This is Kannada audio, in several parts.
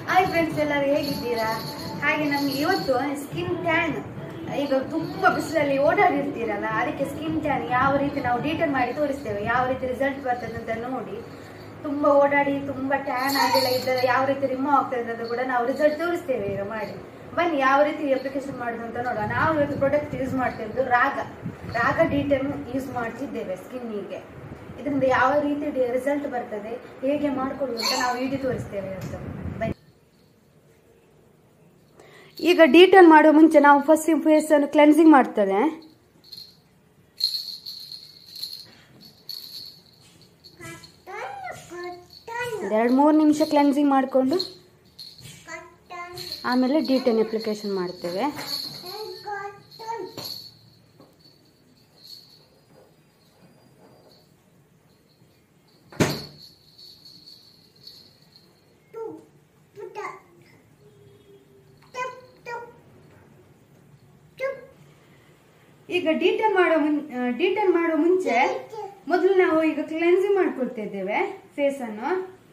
ಹಾಯ್ ಫ್ರೆಂಡ್ಸ್ ಎಲ್ಲರೂ ಹೇಗಿದ್ದೀರಾ ಹಾಗೆ ನಮ್ಗೆ ಇವತ್ತು ಸ್ಕಿನ್ ಟ್ಯಾನ್ ಈಗ ತುಂಬಾ ಬಿಸಿಲಲ್ಲಿ ಓಡಾಡಿರ್ತೀರಲ್ಲ ಅದಕ್ಕೆ ಸ್ಕಿನ್ ಟ್ಯಾನ್ ಯಾವ ರೀತಿ ನಾವು ಡೀಟೇಲ್ ಮಾಡಿ ತೋರಿಸ್ತೇವೆ ಯಾವ ರೀತಿ ರಿಸಲ್ಟ್ ಬರ್ತದೆ ಅಂತ ನೋಡಿ ತುಂಬಾ ಓಡಾಡಿ ತುಂಬಾ ಟ್ಯಾನ್ ಆಗಿಲ್ಲ ಇದ್ದರೆ ಯಾವ ರೀತಿ ರಿಮೂವ್ ಆಗ್ತದೆ ಅಂತ ಕೂಡ ನಾವು ರಿಸಲ್ಟ್ ತೋರಿಸ್ತೇವೆ ಈಗ ಮಾಡಿ ಬನ್ನಿ ಯಾವ ರೀತಿ ಅಪ್ಲಿಕೇಶನ್ ಮಾಡೋದು ಅಂತ ನೋಡುವ ನಾವು ಇವತ್ತು ಪ್ರಾಡಕ್ಟ್ ಯೂಸ್ ಮಾಡ್ತಿರೋದು ರಾಗ ರಾಗ ಡೀಟೇಲ್ ಯೂಸ್ ಮಾಡ್ತಿದ್ದೇವೆ ಸ್ಕಿನ್ನಿಗೆ ಇದರಿಂದ ಯಾವ ರೀತಿ ರಿಸಲ್ಟ್ ಬರ್ತದೆ ಹೇಗೆ ಮಾಡ್ಕೊಳ್ಳುದು ಅಂತ ನಾವು ವಿಡಿಯೋ ತೋರಿಸ್ತೇವೆ ಇವತ್ತು ಬನ್ನಿ ಈಗ ಡೀಟೇಲ್ ಮಾಡುವ ಮುಂಚೆ ನಾವು ಫಸ್ಟ್ ಫೇಸ್ ಅನ್ನು ಕ್ಲೆನ್ಸಿಂಗ್ ಮಾಡ್ತದೆ ಎರಡು ಮೂರು ನಿಮಿಷ ಕ್ಲೆನ್ಸಿಂಗ್ ಮಾಡಿಕೊಂಡು ಆಮೇಲೆ ಡೀಟೇಲ್ ಅಪ್ಲಿಕೇಶನ್ ಮಾಡ್ತೇವೆ ಈಗ ಡೀಟೇಲ್ ಮಾಡೋ ಮುನ್ ಡೀಟೇಲ್ ಮಾಡೋ ಮುಂಚೆ ಮೊದಲು ನಾವು ಈಗ ಕ್ಲೆನ್ಸಿಂಗ್ ಮಾಡ್ಕೊಳ್ತಾ ಇದ್ದೇವೆ ಫೇಸ್ ಅನ್ನು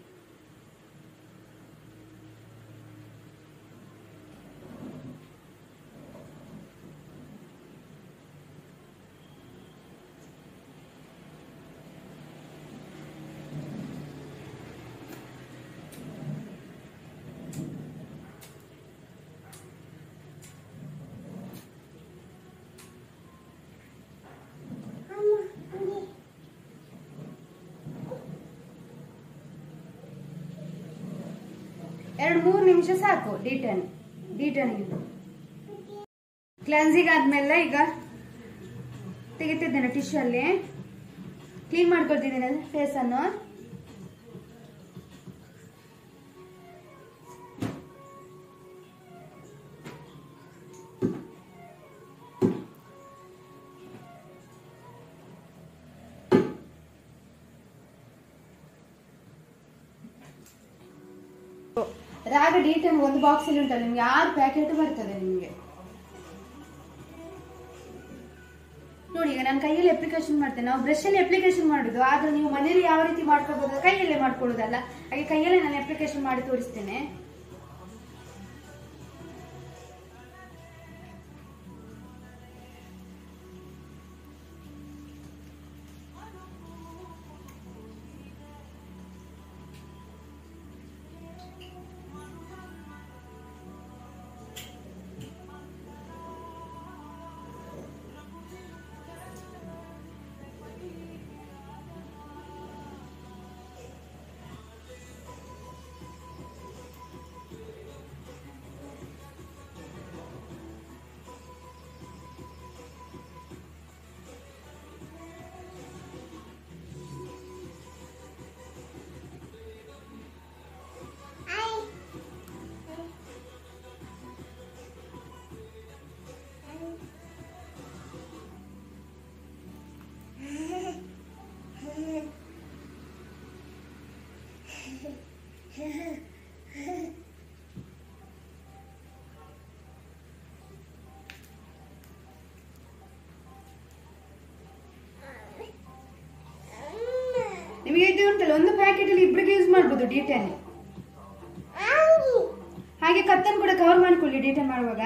ಎರಡು ಮೂರು ನಿಮಿಷ ಸಾಕು ಡೀಟೇಲ್ ಡೀಟೇಲ್ ಕ್ಲೆನ್ಸಿಂಗ್ ಆದ್ಮೇಲೆ ಈಗ ತೆಗಿತಿದ್ದೇನೆ ಟಿಶ್ಯೂ ಅಲ್ಲಿ ಕ್ಲೀನ್ ಮಾಡ್ಕೊಳ್ತಿದ್ದೇನೆ ಫೇಸ್ ಅನ್ನು ರಾಗ ಡೀಟೇಲ್ ಒಂದು ಬಾಕ್ಸ್ ಅಲ್ಲಿ ಉಂಟಲ್ಲ ನಿಮ್ಗೆ ಆರು ಪ್ಯಾಕೆಟ್ ಬರ್ತದೆ ನಿಮ್ಗೆ ನೋಡಿ ಈಗ ನಾನು ಕೈಯಲ್ಲಿ ಅಪ್ಲಿಕೇಶನ್ ಮಾಡ್ತೇನೆ ನಾವು ಬ್ರಷ್ ಅಲ್ಲಿ ಅಪ್ಲಿಕೇಶನ್ ಮಾಡುದು ಆದ್ರೆ ನೀವು ಮನೇಲಿ ಯಾವ ರೀತಿ ಮಾಡ್ಕೋಬಹುದು ಕೈಯಲ್ಲೇ ಮಾಡ್ಕೊಳ್ಳೋದಲ್ಲ ಹಾಗೆ ಕೈಯಲ್ಲೇ ನಾನು ಅಪ್ಲಿಕೇಶನ್ ಮಾಡಿ ತೋರಿಸ್ತೇನೆ ನಿಮಗೆ ಇದು ಉಂಟಲ್ಲ ಒಂದು ಪ್ಯಾಕೆಟ್ ಅಲ್ಲಿ ಇಬ್ಬರಿಗೆ ಯೂಸ್ ಮಾಡ್ಬೋದು ಡೀಟೇಲ್ ಹಾಗೆ ಕತ್ತನ್ ಕೂಡ ಕವರ್ ಮಾಡ್ಕೊಳ್ಳಿ ಡೀಟೇಲ್ ಮಾಡುವಾಗ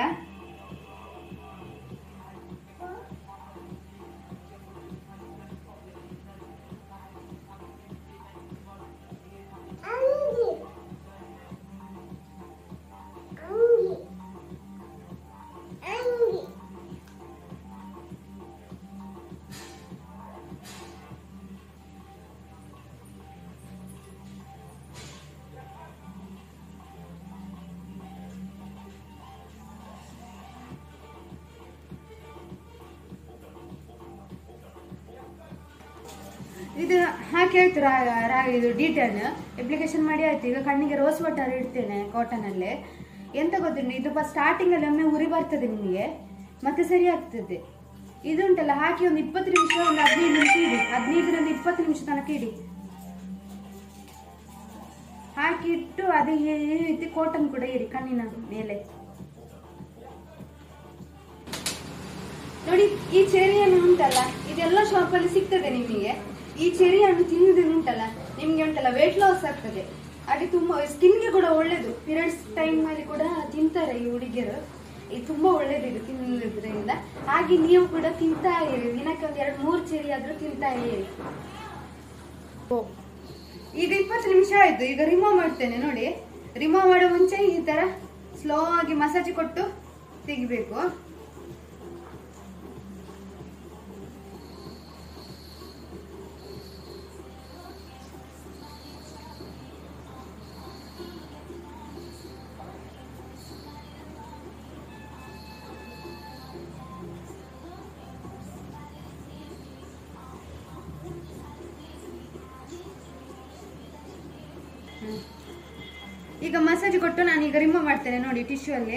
ಇದು ಹಾಕಿ ಆಯ್ತು ರಾ ರಾ- ಇದು ಡೀಟೇಲ್ ಅಪ್ಲಿಕೇಶನ್ ಮಾಡಿ ಆಯ್ತು ಈಗ ಕಣ್ಣಿಗೆ ರೋಸ್ ವಾಟರ್ ಇಡ್ತೇನೆ ಕಾಟನ್ ಅಲ್ಲೇ ಎಂತ ಗೊತ್ತುಂಟು ಇದು ಸ್ಟಾರ್ಟಿಂಗ್ ಅಲ್ಲಿ ಒಮ್ಮೆ ಉರಿ ಬರ್ತದೆ ನಿಮಗೆ ಮತ್ತೆ ಸರಿ ಆಗ್ತದೆ ಇದು ಉಂಟಲ್ಲ ಹಾಕಿ ಒಂದು ಇಪ್ಪತ್ತು ನಿಮಿಷ ಒಂದು ಹದಿನೈದು ನಿಮಿಷ ಇಡಿ ಹದಿನೈದರಿಂದ ಇಪ್ಪತ್ತು ನಿಮಿಷ ತನಕ ಇಡಿ ಹಾಕಿ ಇಟ್ಟು ಅದೇ ಈ ರೀತಿ ಕಾಟನ್ ಕೂಡ ಇಡಿ ಕಣ್ಣಿನ ಮೇಲೆ ನೋಡಿ ಈ ಚೆರಿ ಹಣ್ಣು ಉಂಟಲ್ಲ ಇದೆಲ್ಲ ಶಾಪ್ ಅಲ್ಲಿ ಸಿಗ್ತದೆ ನಿಮಗೆ ಈ ಚೆರಿ ಹಣ್ಣು ತಿನ್ನುವುದನ್ನು ಉಂಟಲ್ಲ ನಿಮ್ಗೆ ಉಂಟಲ್ಲ ವೇಟ್ ಲಾಸ್ ಆಗ್ತದೆ ಹಾಗೆ ತುಂಬಾ ಸ್ಕಿನ್ಗೆ ಕೂಡ ಒಳ್ಳೇದು ಪೀರಿಯಡ್ಸ್ ಟೈಮ್ ಅಲ್ಲಿ ಕೂಡ ತಿಂತಾರೆ ಈ ಹುಡುಗಿಯರು ಇದು ತುಂಬಾ ಒಳ್ಳೇದಿದೆ ತಿನ್ನೋದ್ರಿಂದ ಹಾಗೆ ನೀವು ಕೂಡ ತಿಂತಾ ಇರಿ ದಿನಕ್ಕೆ ಒಂದ್ ಎರಡು ಮೂರು ಚೇರಿ ಆದ್ರೂ ತಿಂತಾ ಇರಿ ಈಗ ಇಪ್ಪತ್ತು ನಿಮಿಷ ಆಯ್ತು ಈಗ ರಿಮೂವ್ ಮಾಡ್ತೇನೆ ನೋಡಿ ರಿಮೂವ್ ಮಾಡೋ ಮುಂಚೆ ಈ ತರ ಸ್ಲೋ ಆಗಿ ಮಸಾಜ್ ಕೊಟ್ಟು ತೆಗಿಬೇಕು ಈಗ ಮಸಾಜ್ ಕೊಟ್ಟು ನಾನು ಈಗ ರಿಮೂವ್ ಮಾಡ್ತೇನೆ ನೋಡಿ ಟಿಶ್ಯೂ ಅಲ್ಲಿ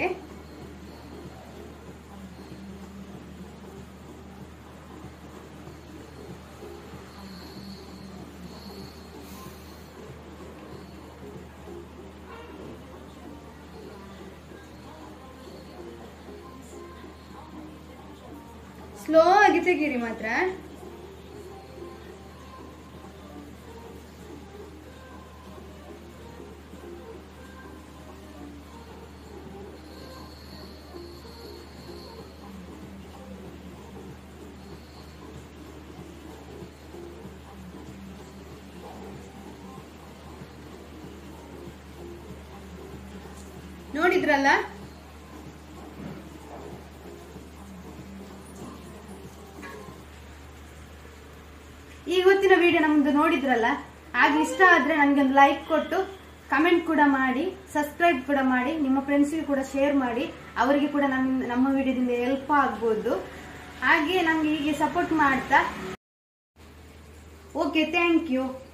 ಸ್ಲೋ ಆಗಿ ತೆಗೀರಿ ಮಾತ್ರ ನೋಡಿದ್ರಲ್ಲ ಇವತ್ತಿನ ವಿಡಿಯೋ ನಮ್ದು ನೋಡಿದ್ರಲ್ಲ ಹಾಗೆ ಇಷ್ಟ ಆದ್ರೆ ನನಗೆ ಒಂದು ಲೈಕ್ ಕೊಟ್ಟು ಕಮೆಂಟ್ ಕೂಡ ಮಾಡಿ ಸಬ್ಸ್ಕ್ರೈಬ್ ಕೂಡ ಮಾಡಿ ನಿಮ್ಮ ಫ್ರೆಂಡ್ಸ್ಗೆ ಕೂಡ ಶೇರ್ ಮಾಡಿ ಅವರಿಗೆ ಕೂಡ ನಮ್ಮ ನಮ್ಮ ವಿಡಿಯೋದಿಂದ ಹೆಲ್ಪ್ ಆಗ್ಬೋದು ಹಾಗೆ ನಮ್ಗೆ ಹೀಗೆ ಸಪೋರ್ಟ್ ಮಾಡ್ತಾ ಓಕೆ ಥ್ಯಾಂಕ್ ಯು